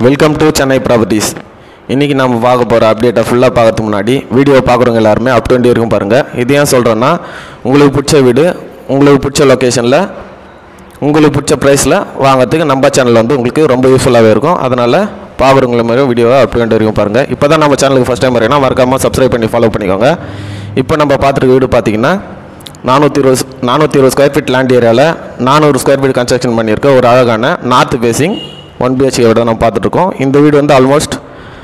welcome to Chennai properties இன்றைக்கி நம்ம பார்க்க போகிற அப்டேட்டை ஃபுல்லாக பார்க்கறதுக்கு முன்னாடி வீடியோ பார்க்குறவங்க எல்லாருமே அப் டுவெண்ட்டி வரைக்கும் பாருங்கள் இது ஏன் சொல்கிறேன்னா உங்களுக்கு பிடிச்ச வீடு உங்களுக்கு பிடிச்ச லொக்கேஷனில் உங்களுக்கு பிடிச்ச ப்ரைஸில் வாங்குறதுக்கு நம்ம சேனல் வந்து உங்களுக்கு ரொம்ப யூஸ்ஃபுல்லாகவே இருக்கும் அதனால் பார்க்குறவங்கள மாதிரி வீடியோவை அப் டுவெண்ட்டி வரைக்கும் பாருங்கள் இப்போ தான் நம்ம சேனலுக்கு ஃபஸ்ட் டைம் வரீங்கன்னா மறக்காமல் சப்ஸ்கிரைப் பண்ணி ஃபாலோ பண்ணிக்கோங்க இப்போ நம்ம பார்த்துருக்க வீடு பார்த்தீங்கன்னா நானூற்றி இருபது நானூற்றி இருபது ஸ்கொயர் ஃபீட் லேண்ட் ஏரியாவில் நானூறு ஸ்கொயர் ஃபீட் கன்ஸ்ட்ரக்ஷன் பண்ணியிருக்க ஒரு அழகான நார்த் ஃபேஸிங் ஒன் பிஹெச்கே வீடு நம்ம பார்த்துட்ருக்கோம் இந்த வீடு வந்து ஆல்மோஸ்ட்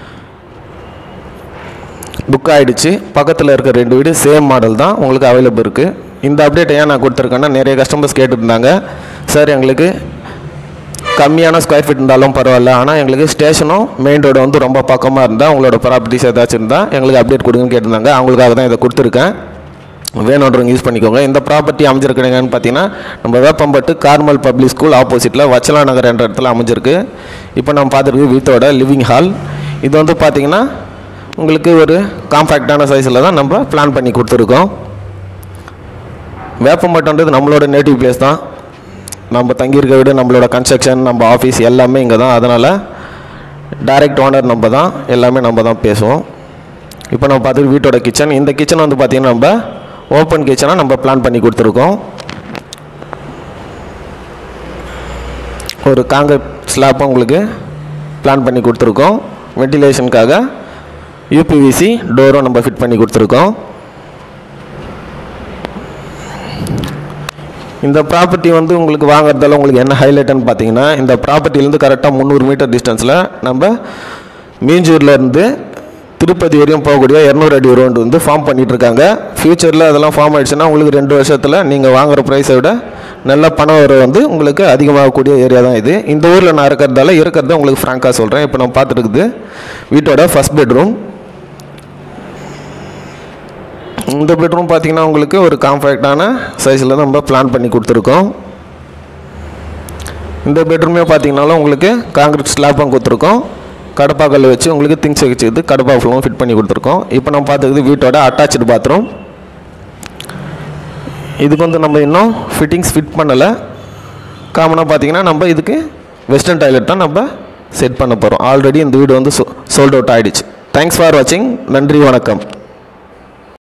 புக் ஆகிடுச்சு பக்கத்தில் இருக்க ரெண்டு வீடு சேம் மாடல் தான் உங்களுக்கு அவைலபிள் இருக்குது இந்த அப்டேட் ஏன் நான் கொடுத்துருக்கேன்னா நிறைய கஸ்டமர்ஸ் கேட்டுருந்தாங்க சார் எங்களுக்கு கம்மியான ஸ்கொயர் ஃபீட் இருந்தாலும் பரவாயில்ல ஆனால் எங்களுக்கு ஸ்டேஷனும் மெயின் ரோடு வந்து ரொம்ப பக்கமாக இருந்தால் உங்களோட ப்ராப்பர்ட்டிஸ் ஏதாச்சும் இருந்தால் எங்களுக்கு அப்டேட் கொடுங்கன்னு கேட்டிருந்தாங்க அவங்களுக்காக தான் இதை கொடுத்துருக்கேன் வேணுன்றவங்க யூஸ் பண்ணிக்கோங்க இந்த ப்ராப்பர்ட்டி அமைஞ்சிருக்கிறீங்கன்னு பார்த்தீங்கன்னா நம்ம வேப்பம்பட்டு கார்மல் பப்ளிக் ஸ்கூல் ஆப்போசிட்டில் வச்சலா நகர் என்ற இடத்துல அமைஞ்சிருக்கு இப்போ நம்ம பார்த்துருக்கு வீட்டோட லிவிங் ஹால் இது வந்து பார்த்தீங்கன்னா உங்களுக்கு ஒரு காம்பேக்டான சைஸில் தான் நம்ம பிளான் பண்ணி கொடுத்துருக்கோம் வேப்பம்பட்டுன்றது நம்மளோட நேட்டிவ் பிளேஸ் தான் நம்ம தங்கியிருக்க வீடு நம்மளோட கன்ஸ்ட்ரக்ஷன் நம்ம ஆஃபீஸ் எல்லாமே இங்கே தான் அதனால் டைரக்ட் ஓனர் நம்ம தான் எல்லாமே நம்ம தான் பேசுவோம் இப்போ நம்ம பார்த்துட்டு வீட்டோட கிச்சன் இந்த கிச்சன் வந்து பார்த்திங்கன்னா நம்ம ஓப்பன் கிச்சனாக நம்ம பிளான் பண்ணி கொடுத்துருக்கோம் ஒரு காங்கிரீட் ஸ்லாப்பும் உங்களுக்கு பிளான் பண்ணி கொடுத்துருக்கோம் வென்டிலேஷனுக்காக யூபிவிசி டோரும் நம்ம ஃபிட் பண்ணி கொடுத்துருக்கோம் இந்த ப்ராப்பர்ட்டி வந்து உங்களுக்கு வாங்குறதால உங்களுக்கு என்ன ஹைலைட்னு பார்த்தீங்கன்னா இந்த ப்ராப்பர்ட்டிலேருந்து கரெக்டாக முந்நூறு மீட்டர் டிஸ்டன்ஸில் நம்ம மீஞ்சூர்லேருந்து திருப்பதி வரையும் போகக்கூடிய இரநூறு அடி ரோடு வந்து ஃபார்ம் பண்ணிட்டு இருக்காங்க ஃப்யூச்சரில் அதெல்லாம் ஃபார்ம் ஆயிடுச்சுன்னா உங்களுக்கு ரெண்டு வருஷத்தில் நீங்கள் வாங்குற ப்ரைஸை விட நல்ல பணம் வர வந்து உங்களுக்கு அதிகமாகக்கூடிய ஏரியா தான் இது இந்த ஊரில் நான் இருக்கிறதால இருக்கிறத உங்களுக்கு ஃப்ராங்காக சொல்கிறேன் இப்போ நம்ம பார்த்துருக்குது வீட்டோட ஃபஸ்ட் பெட்ரூம் இந்த பெட்ரூம் பார்த்தீங்கன்னா உங்களுக்கு ஒரு காம்பேக்டான சைஸில் நம்ம பிளான் பண்ணி கொடுத்துருக்கோம் இந்த பெட்ரூமே பார்த்தீங்கனாலும் உங்களுக்கு காங்கிரீட் ஸ்லாப்பும் கொடுத்துருக்கோம் கடப்பா கல் வச்சு உங்களுக்கு திங்ஸ் வச்சுக்கிது கடப்பா ஃபுல்லும் ஃபிட் பண்ணி கொடுத்துருக்கோம் இப்போ நம்ம பார்த்துக்குது வீட்டோட அட்டாச்சு பாத்ரூம் இதுக்கு வந்து நம்ம இன்னும் ஃபிட்டிங்ஸ் ஃபிட் பண்ணலை காமனாக பார்த்தீங்கன்னா நம்ம இதுக்கு வெஸ்டர்ன் டாய்லெட் தான் நம்ம செட் பண்ண போகிறோம் ஆல்ரெடி இந்த வீடு வந்து சோல்ட் அவுட் ஆகிடுச்சு தேங்க்ஸ் ஃபார் வாட்சிங் நன்றி வணக்கம்